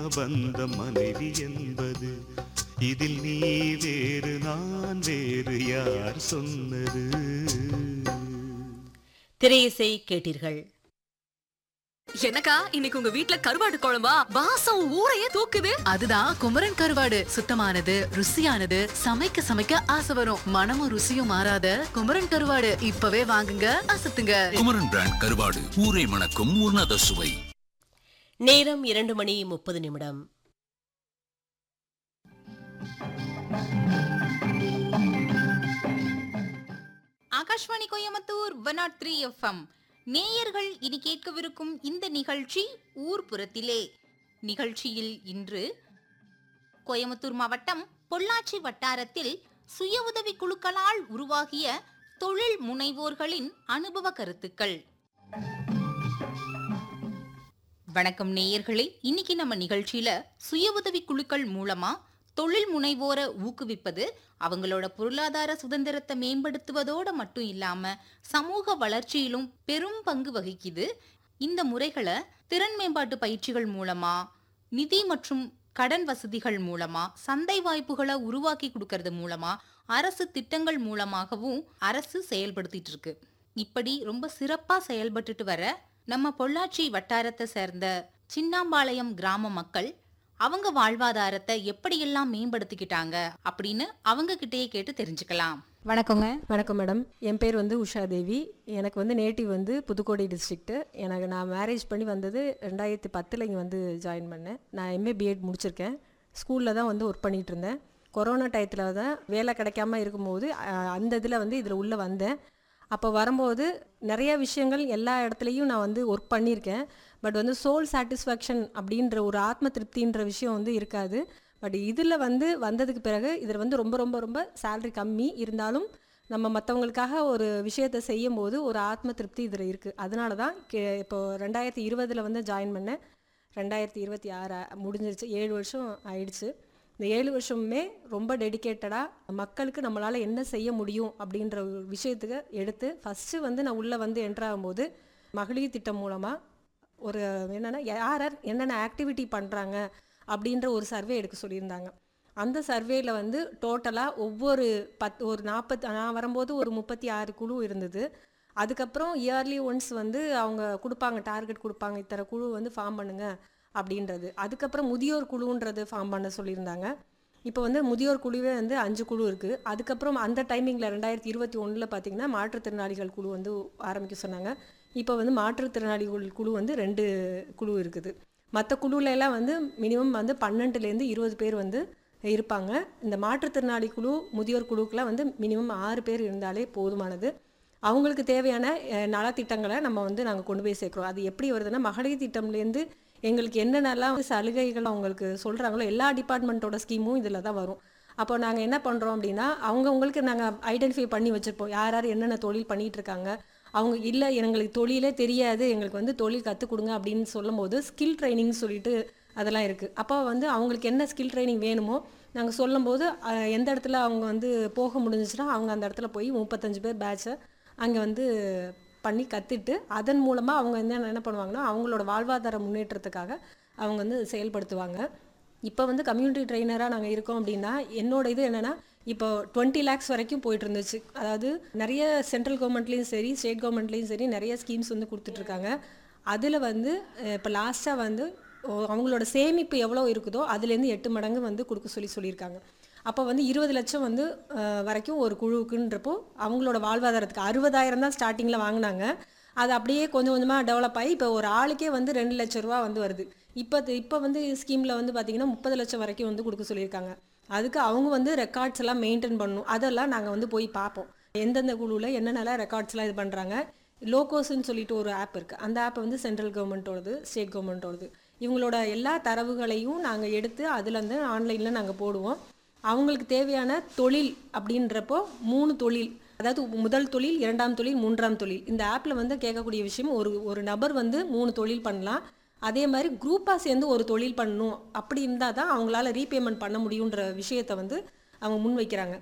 பந்தம் மனைவி என்பது இதில் நீ வேறு நான் வேறு யார் சொன்னது திரையிசை கேட்டீர்கள் எனக்கா இன்னைக்கு உங்க வீட்ல கருவாடு குழம்பா வாசம் ஊரையே தூக்குது அதுதான் குமரன் கருவாடு சுத்தமானது ருசியானது சமைக்க சமைக்க ஆசை வரும் மனமும் ருசியும் மாறாத குமரன் கருவாடு இப்பவே வாங்குங்க அசத்துங்க குமரன் பிராண்ட் கருவாடு ஊரை மணக்கும் உன்னத சுவை நேரம் இரண்டு மணி முப்பது நிமிடம் Akashvani Coimbatore one nought three FM நேயர்கள் இனி கேட்கவிருக்கும் இந்த நிகழ்ச்சி ஊர்புறத்திலே நிகழ்ச்சியில் இன்று கோயம்புத்தூர் மாவட்டம் பொள்ளாச்சி வட்டாரத்தில் சுய உதவி குழுக்களால் உருவாகிய தொழில் முனைவோர்களின் அனுபவ கருத்துக்கள் வணக்கம் நேயர்களே இன்னைக்கு நம்ம நிகழ்ச்சியில சுய உதவி குழுக்கள் மூலமா தொழில் முனைவோரை ஊக்குவிப்பது அவங்களோட பொருளாதார சுதந்திரத்தை மேம்படுத்துவதோட மட்டும் இல்லாம சமூக வளர்ச்சியிலும் பெரும் பங்கு வகிக்குது இந்த முறைகளை திறன் மேம்பாட்டு பயிற்சிகள் மூலமா நிதி மற்றும் கடன் வசதிகள் மூலமா சந்தை வாய்ப்புகளை உருவாக்கி கொடுக்கறது மூலமா அரசு திட்டங்கள் மூலமாகவும் அரசு செயல்படுத்திட்டு இருக்கு இப்படி ரொம்ப சிறப்பா செயல்பட்டுட்டு வர நம்ம பொள்ளாச்சி வட்டாரத்தை சேர்ந்த சின்னாம்பாளையம் கிராம மக்கள் அவங்க வாழ்வாதாரத்தை எப்படியெல்லாம் மேம்படுத்திக்கிட்டாங்க அப்படின்னு அவங்க கிட்டயே கேட்டு தெரிஞ்சுக்கலாம் வணக்கங்க வணக்கம் மேடம் என் பேர் வந்து உஷா தேவி எனக்கு வந்து நேட்டிவ் வந்து புதுக்கோட்டை டிஸ்ட்ரிக்ட்டு எனக்கு நான் மேரேஜ் பண்ணி வந்தது ரெண்டாயிரத்தி பத்தில் இங்கே வந்து ஜாயின் பண்ணேன் நான் எம்ஏ பிஎட் முடிச்சிருக்கேன் ஸ்கூலில் தான் வந்து ஒர்க் பண்ணிகிட்டு இருந்தேன் கொரோனா டயத்தில் தான் வேலை கிடைக்காம இருக்கும்போது அஹ், அந்த இதில் வந்து இதில் உள்ளே வந்தேன் அப்போ வரும்போது நிறைய விஷயங்கள் எல்லா இடத்துலையும் நான் வந்து ஒர்க் பண்ணியிருக்கேன் பட் வந்து சோல் சாட்டிஸ்ஃபேக்ஷன் அப்படின்ற ஒரு ஆத்ம திருப்தின்ற விஷயம் வந்து இருக்காது பட் இதில் வந்து வந்ததுக்கு பிறகு இதில் வந்து ரொம்ப ரொம்ப ரொம்ப சேலரி கம்மி இருந்தாலும் நம்ம மற்றவங்களுக்காக ஒரு விஷயத்தை செய்யும் போது ஒரு ஆத்ம திருப்தி இதில் இருக்குது அதனால தான் கே இப்போ ரெண்டாயிரத்தி இருபதில் வந்து ஜாயின் பண்ணேன் ரெண்டாயிரத்தி இருபத்தி ஆறு முடிஞ்சிருச்சு ஏழு வருஷம் ஆயிடுச்சு இந்த ஏழு வருஷமுமே ரொம்ப டெடிக்கேட்டடாக மக்களுக்கு நம்மளால் என்ன செய்ய முடியும் அப்படின்ற ஒரு விஷயத்துக்கு எடுத்து ஃபஸ்ட்டு வந்து நான் உள்ளே வந்து என்ட்ரு ஆகும்போது மகளிர் திட்டம் மூலமாக ஒரு என்னென்னா யார் யார் என்னென்ன ஆக்டிவிட்டி பண்ணுறாங்க அப்படின்ற ஒரு சர்வே எடுக்க சொல்லியிருந்தாங்க அந்த சர்வேல வந்து டோட்டலாக ஒவ்வொரு பத் ஒரு நாற்பத்தி நான் வரும்போது ஒரு முப்பத்தி ஆறு குழு இருந்தது அதுக்கப்புறம் இயர்லி ஒன்ஸ் வந்து அவங்க கொடுப்பாங்க டார்கெட் கொடுப்பாங்க இத்தனை குழு வந்து ஃபார்ம் பண்ணுங்க அப்படின்றது அதுக்கப்புறம் முதியோர் குழுன்றது ஃபார்ம் பண்ண சொல்லியிருந்தாங்க இப்போ வந்து முதியோர் குழுவே வந்து அஞ்சு குழு இருக்குது அதுக்கப்புறம் அந்த டைமிங்கில் ரெண்டாயிரத்தி இருபத்தி ஒன்றில் பார்த்தீங்கன்னா மாற்றுத்திறனாளிகள் குழு வந்து ஆரம்பிக்க சொன்னாங்க இப்போ வந்து மாற்றுத்திறனாளிகள் குழு வந்து ரெண்டு குழு இருக்குது மற்ற குழுல எல்லாம் வந்து மினிமம் வந்து பன்னெண்டுலேருந்து இருபது பேர் வந்து இருப்பாங்க இந்த மாற்றுத்திறனாளி குழு முதியோர் குழுக்கெலாம் வந்து மினிமம் ஆறு பேர் இருந்தாலே போதுமானது அவங்களுக்கு தேவையான அஹ், நலத்திட்டங்களை நம்ம வந்து நாங்கள் கொண்டு போய் சேர்க்குறோம் அது எப்படி வருதுன்னா மகளிர் திட்டம்லேருந்து எங்களுக்கு என்னென்னலாம் வந்து சலுகைகள் அவங்களுக்கு சொல்கிறாங்களோ எல்லா டிபார்ட்மெண்ட்டோட ஸ்கீமும் இதில் தான் வரும் அப்போ நாங்கள் என்ன பண்ணுறோம் அப்படின்னா அவங்கவுங்களுக்கு நாங்கள் ஐடென்டிஃபை பண்ணி வச்சுருப்போம் யார் யார் என்னென்ன தொழில் பண்ணிகிட்டு இருக்காங்க அவங்க இல்லை எங்களுக்கு தொழிலே தெரியாது எங்களுக்கு வந்து தொழில் கற்றுக் கொடுங்க அப்படின்னு சொல்லும்போது ஸ்கில் ட்ரைனிங் சொல்லிட்டு அதெல்லாம் இருக்குது அப்போ வந்து அவங்களுக்கு என்ன ஸ்கில் ட்ரைனிங் வேணுமோ நாங்கள் சொல்லும்போது அஹ், எந்த இடத்துல அவங்க வந்து போக முடிஞ்சிச்சுன்னா அவங்க அந்த இடத்துல போய் முப்பத்தஞ்சு பேர் பேட்சை அங்கே வந்து பண்ணி கற்றுட்டு அதன் மூலமாக அவங்க என்ன என்ன பண்ணுவாங்கன்னா அவங்களோட வாழ்வாதார முன்னேற்றத்துக்காக அவங்க வந்து செயல்படுத்துவாங்க இப்போ வந்து கம்யூனிட்டி ட்ரெயினராக நாங்கள் இருக்கோம் அப்படின்னா என்னோட இது என்னென்னா இப்போ டுவெண்ட்டி லேக்ஸ் வரைக்கும் போயிட்டு இருந்துச்சு அதாவது நிறைய சென்ட்ரல் கவர்மெண்ட்லேயும் சரி ஸ்டேட் கவர்மெண்ட்லேயும் சரி நிறைய ஸ்கீம்ஸ் வந்து கொடுத்துட்ருக்காங்க அதில் வந்து அஹ், இப்போ லாஸ்ட்டாக வந்து ஓ, அவங்களோட சேமிப்பு எவ்வளோ இருக்குதோ அதுலேருந்து எட்டு மடங்கு வந்து கொடுக்க சொல்லி சொல்லியிருக்காங்க அப்போ வந்து இருபது லட்சம் வந்து அஹ், வரைக்கும் ஒரு குழுவுக்குன்றப்போ அவங்களோட வாழ்வாதாரத்துக்கு அறுபதாயிரம் தான் ஸ்டார்டிங்கில் வாங்கினாங்க அது அப்படியே கொஞ்சம் கொஞ்சமாக டெவலப் ஆகி இப்போ ஒரு ஆளுக்கே வந்து ரெண்டு லட்ச ரூபா வந்து வருது இப்போ இப்போ வந்து ஸ்கீமில் வந்து பார்த்திங்கன்னா முப்பது லட்சம் வரைக்கும் வந்து கொடுக்க சொல்லியிருக்காங்க அதுக்கு அவங்க வந்து ரெக்கார்ட்ஸ் எல்லாம் மெயின்டைன் பண்ணணும் அதெல்லாம் நாங்கள் வந்து போய் பார்ப்போம் எந்தெந்த குழுவில் என்னென்னலாம் ரெக்கார்ட்ஸ்லாம் இது பண்ணுறாங்க லோகோஸ்ன்னு சொல்லிட்டு ஒரு ஆப் இருக்குது அந்த ஆப் வந்து சென்ட்ரல் கவர்மெண்ட்டோடது ஸ்டேட் கவர்மெண்ட்டோடது இவங்களோட எல்லா தரவுகளையும் நாங்கள் எடுத்து அதில் வந்து ஆன்லைனில் நாங்கள் போடுவோம் அவங்களுக்கு தேவையான தொழில் அப்படின்றப்போ மூணு தொழில் அதாவது முதல் தொழில் இரண்டாம் தொழில் மூன்றாம் தொழில் இந்த ஆப்பில் வந்து கேட்கக்கூடிய விஷயம் ஒரு ஒரு நபர் வந்து மூணு தொழில் பண்ணலாம் அதே மாதிரி குரூப்பாக சேர்ந்து ஒரு தொழில் பண்ணணும் அப்படி இருந்தால் தான் அவங்களால ரீபேமெண்ட் பண்ண முடியுன்ற விஷயத்தை வந்து அவங்க முன் வைக்கிறாங்க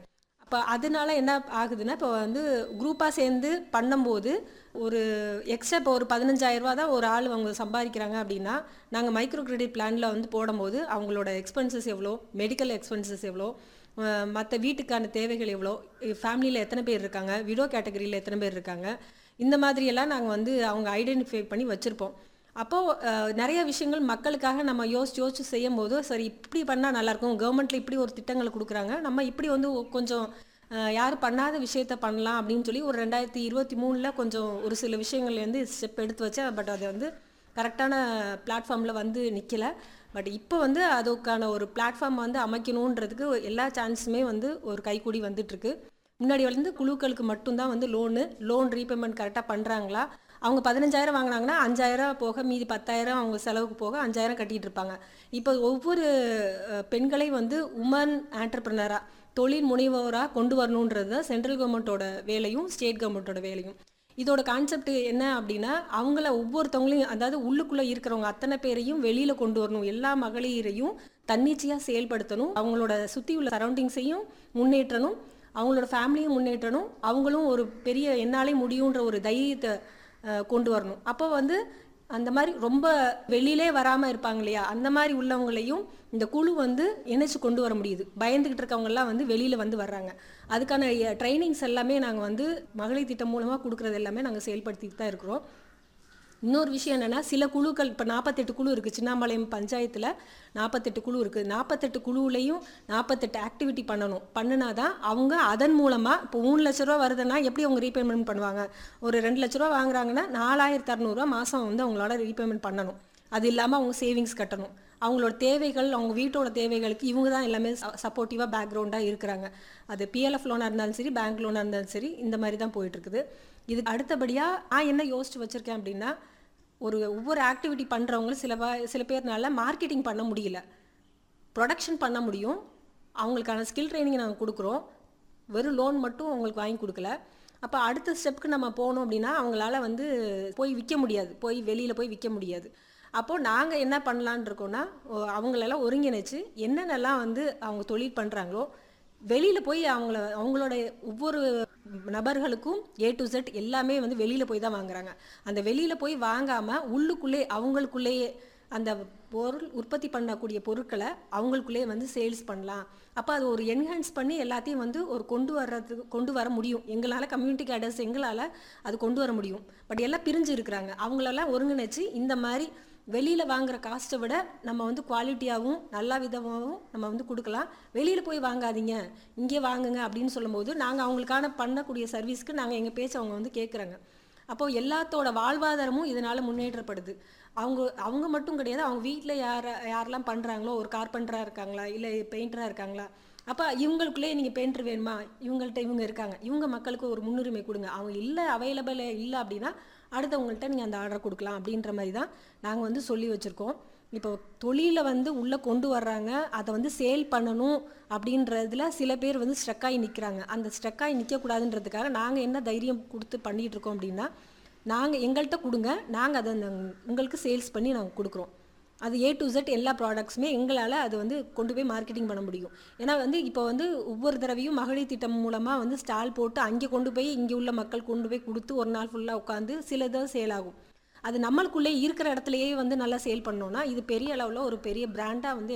அப்போ அதனால என்ன ஆகுதுன்னா இப்போ வந்து குரூப்பாக சேர்ந்து பண்ணும்போது ஒரு எக்ஸ்ட்ரா இப்போ ஒரு பதினஞ்சாயிரம் ரூபா தான் ஒரு ஆள் அவங்க சம்பாதிக்கிறாங்க அப்படின்னா நாங்கள் மைக்ரோ கிரெடிட் பிளானில் வந்து போடும்போது அவங்களோட எக்ஸ்பென்சஸ் எவ்வளோ மெடிக்கல் எக்ஸ்பென்சஸ் எவ்வளோ மற்ற வீட்டுக்கான தேவைகள் எவ்வளோ ஃபேமிலியில் எத்தனை பேர் இருக்காங்க விடோ கேட்டகரியில் எத்தனை பேர் இருக்காங்க இந்த மாதிரியெல்லாம் நாங்கள் வந்து அவங்க ஐடென்டிஃபை பண்ணி வச்சுருப்போம் அப்போது நிறைய விஷயங்கள் மக்களுக்காக நம்ம யோசிச்சு யோசிச்சு செய்யும் போது சரி இப்படி பண்ணால் நல்லாயிருக்கும் கவர்மெண்ட்டில் இப்படி ஒரு திட்டங்கள் கொடுக்குறாங்க நம்ம இப்படி வந்து ஒ- கொஞ்சம் அஹ், யாரும் பண்ணாத விஷயத்த பண்ணலாம் அப்படின்னு சொல்லி ஒரு ரெண்டாயிரத்தி இருபத்தி மூணில் கொஞ்சம் ஒரு சில விஷயங்கள்லேருந்து ஸ்டெப் எடுத்து வச்சேன் பட் அது வந்து கரெக்டான பிளாட்ஃபார்மில் வந்து நிற்கல பட் இப்போ வந்து அதுக்கான ஒரு பிளாட்ஃபார்ம் வந்து அமைக்கணுன்றதுக்கு எல்லா சான்ஸுமே வந்து ஒரு கைக்கூடி வந்துட்டுருக்கு முன்னாடி வந்து குழுக்களுக்கு மட்டும்தான் வந்து லோனு லோன் ரீபேமெண்ட் கரெக்டாக பண்ணுறாங்களா அவங்க பதினஞ்சாயிரம் வாங்கினாங்கன்னா அஞ்சாயிரம் போக மீதி பத்தாயிரம் அவங்க செலவுக்கு போக அஞ்சாயிரம் கட்டிட்டு இருப்பாங்க இப்போ ஒவ்வொரு அஹ், பெண்களையும் வந்து உமன் ஆண்டர்பிரினராக தொழில் முனைவோராக கொண்டு வரணுன்றது தான் சென்ட்ரல் கவர்மெண்ட்டோட வேலையும் ஸ்டேட் கவர்மெண்ட்டோட வேலையும் இதோட கான்செப்ட் என்ன அப்படின்னா அவங்கள ஒவ்வொருத்தவங்களையும் அதாவது உள்ளுக்குள்ளே இருக்கிறவங்க அத்தனை பேரையும் வெளியில் கொண்டு வரணும் எல்லா மகளிரையும் தன்னிச்சையாக செயல்படுத்தணும் அவங்களோட சுற்றி உள்ள சரௌண்டிங்ஸையும் முன்னேற்றணும் அவங்களோட ஃபேமிலியும் முன்னேற்றணும் அவங்களும் ஒரு பெரிய என்னாலே முடியுன்ற ஒரு தைரியத்தை அஹ், கொண்டு வரணும் அப்போ வந்து அந்த மாதிரி ரொம்ப வெளியிலே வராமல் இருப்பாங்க இல்லையா அந்த மாதிரி உள்ளவங்களையும் இந்த குழு வந்து இணைச்சு கொண்டு வர முடியுது பயந்துக்கிட்டு இருக்கவங்கெல்லாம் வந்து வெளியில் வந்து வர்றாங்க அதுக்கான ட்ரைனிங்ஸ் எல்லாமே நாங்கள் வந்து மகளிர் திட்டம் மூலமாக கொடுக்குறது எல்லாமே நாங்கள் செயல்படுத்திட்டு தான் இருக்கிறோம் இன்னொரு விஷயம் என்னென்னா சில குழுக்கள் இப்போ நாற்பத்தெட்டு குழு இருக்குது சின்னாம்பாளையம் பஞ்சாயத்தில் நாற்பத்தெட்டு குழு இருக்குது நாற்பத்தெட்டு குழுவுலையும் நாற்பத்தெட்டு ஆக்டிவிட்டி பண்ணணும் பண்ணினா தான் அவங்க அதன் மூலமாக இப்போ மூணு லட்ச ரூபா வருதுன்னா எப்படி அவங்க ரீபேமெண்ட் பண்ணுவாங்க ஒரு ரெண்டு லட்ச ரூபா வாங்குறாங்கன்னா நாலாயிரத்து அறநூறுவா மாதம் வந்து அவங்களால ரீபேமெண்ட் பண்ணணும் அது இல்லாமல் அவங்க சேவிங்ஸ் கட்டணும் அவங்களோட தேவைகள் அவங்க வீட்டோட தேவைகளுக்கு இவங்க தான் எல்லாமே சப்போர்ட்டிவாக பேக்ரவுண்டாக இருக்கிறாங்க அது பிஎல்எஃப் லோனாக இருந்தாலும் சரி பேங்க் லோனாக இருந்தாலும் சரி இந்த மாதிரி தான் போயிட்டு இருக்குது இதுக்கு அடுத்தபடியாக நான் என்ன யோசிச்சு வச்சுருக்கேன் அப்படின்னா ஒரு ஒவ்வொரு ஆக்டிவிட்டி பண்ணுறவங்களும் சில வா- சில பேர்னால மார்க்கெட்டிங் பண்ண முடியல ப்ரொடக்ஷன் பண்ண முடியும் அவங்களுக்கான ஸ்கில் ட்ரைனிங் நாங்கள் கொடுக்குறோம் வெறும் லோன் மட்டும் அவங்களுக்கு வாங்கி கொடுக்கல அப்போ அடுத்த ஸ்டெப்புக்கு நம்ம போனோம் அப்படின்னா அவங்களால வந்து போய் விற்க முடியாது போய் வெளியில் போய் விற்க முடியாது அப்போது நாங்கள் என்ன பண்ணலான்னு இருக்கோம்னா ஓ- அவங்களெல்லாம் ஒருங்கிணைச்சு என்னென்னலாம் வந்து அவங்க தொழில் பண்ணுறாங்களோ வெளியில் போய் அவங்கள அவங்களோட ஒவ்வொரு நபர்களுக்கும் ஏ டு செட் எல்லாமே வந்து வெளியில் போய் தான் வாங்குறாங்க அந்த வெளியில் போய் வாங்காமல் உள்ளுக்குள்ளே அவங்களுக்குள்ளேயே அந்த பொருள் உற்பத்தி பண்ணக்கூடிய பொருட்களை அவங்களுக்குள்ளே வந்து சேல்ஸ் பண்ணலாம் அப்போ அது ஒரு என்ஹான்ஸ் பண்ணி எல்லாத்தையும் வந்து ஒரு கொண்டு வர்றதுக்கு கொண்டு வர முடியும் எங்களால் கம்யூனிட்டி கேடர்ஸ் எங்களால் அது கொண்டு வர முடியும் பட் எல்லாம் பிரிஞ்சு இருக்கிறாங்க அவங்களெல்லாம் ஒருங்கிணைச்சு இந்த மாதிரி வெளியில் வாங்குற காஸ்ட்டை விட நம்ம வந்து குவாலிட்டியாகவும் நல்ல விதமாகவும் நம்ம வந்து கொடுக்கலாம் வெளியில் போய் வாங்காதீங்க இங்கே வாங்குங்க அப்படின்னு சொல்லும்போது நாங்கள் அவங்களுக்கான பண்ணக்கூடிய சர்வீஸ்க்கு நாங்கள் எங்கள் பேச்ச அவங்க வந்து கேட்குறாங்க அப்போ எல்லாத்தோட வாழ்வாதாரமும் இதனால் முன்னேற்றப்படுது அவங்க அவங்க மட்டும் கிடையாது அவங்க வீட்டில் யார் யாரெல்லாம் பண்ணுறாங்களோ ஒரு கார்பெண்டராக இருக்காங்களா இல்லை பெயிண்டராக இருக்காங்களா அப்போ இவங்களுக்குள்ளே நீங்கள் பெயிண்டர் வேணுமா இவங்கள்ட்ட இவங்க இருக்காங்க இவங்க மக்களுக்கு ஒரு முன்னுரிமை கொடுங்க அவங்க இல்லை அவைலபிள் இல்லை அப்படின்னா அடுத்தவங்கள்ட்ட நீங்கள் அந்த ஆர்டர் கொடுக்கலாம் அப்படின்ற மாதிரி தான் நாங்கள் வந்து சொல்லி வச்சுருக்கோம் இப்போ தொழிலை வந்து உள்ளே கொண்டு வர்றாங்க அதை வந்து சேல் பண்ணணும் அப்படின்றதுல சில பேர் வந்து ஸ்ட்ரக்காகி நிற்கிறாங்க அந்த ஸ்ட்ரக்காகி நிற்கக்கூடாதுன்றதுக்காக நாங்கள் என்ன தைரியம் கொடுத்து பண்ணிகிட்டு இருக்கோம் அப்படின்னா நாங்கள் எங்கள்கிட்ட கொடுங்க நாங்கள் அதை நாங்க- உங்களுக்கு சேல்ஸ் பண்ணி நாங்கள் கொடுக்குறோம் அது ஏ டு Z எல்லா ப்ராடக்ட்ஸுமே எங்களால் அது வந்து கொண்டு போய் மார்க்கெட்டிங் பண்ண முடியும் ஏன்னா வந்து இப்போ வந்து ஒவ்வொரு தடவையும் மகளிர் திட்டம் மூலமாக வந்து ஸ்டால் போட்டு அங்கே கொண்டு போய் இங்கே உள்ள மக்கள் கொண்டு போய் கொடுத்து ஒரு நாள் ஃபுல்லாக உட்காந்து சில தான் சேல் ஆகும் அது நம்மளுக்குள்ளே இருக்கிற இடத்துலையே வந்து நல்லா சேல் பண்ணோம்னா இது பெரிய அளவில் ஒரு பெரிய பிராண்டாக வந்து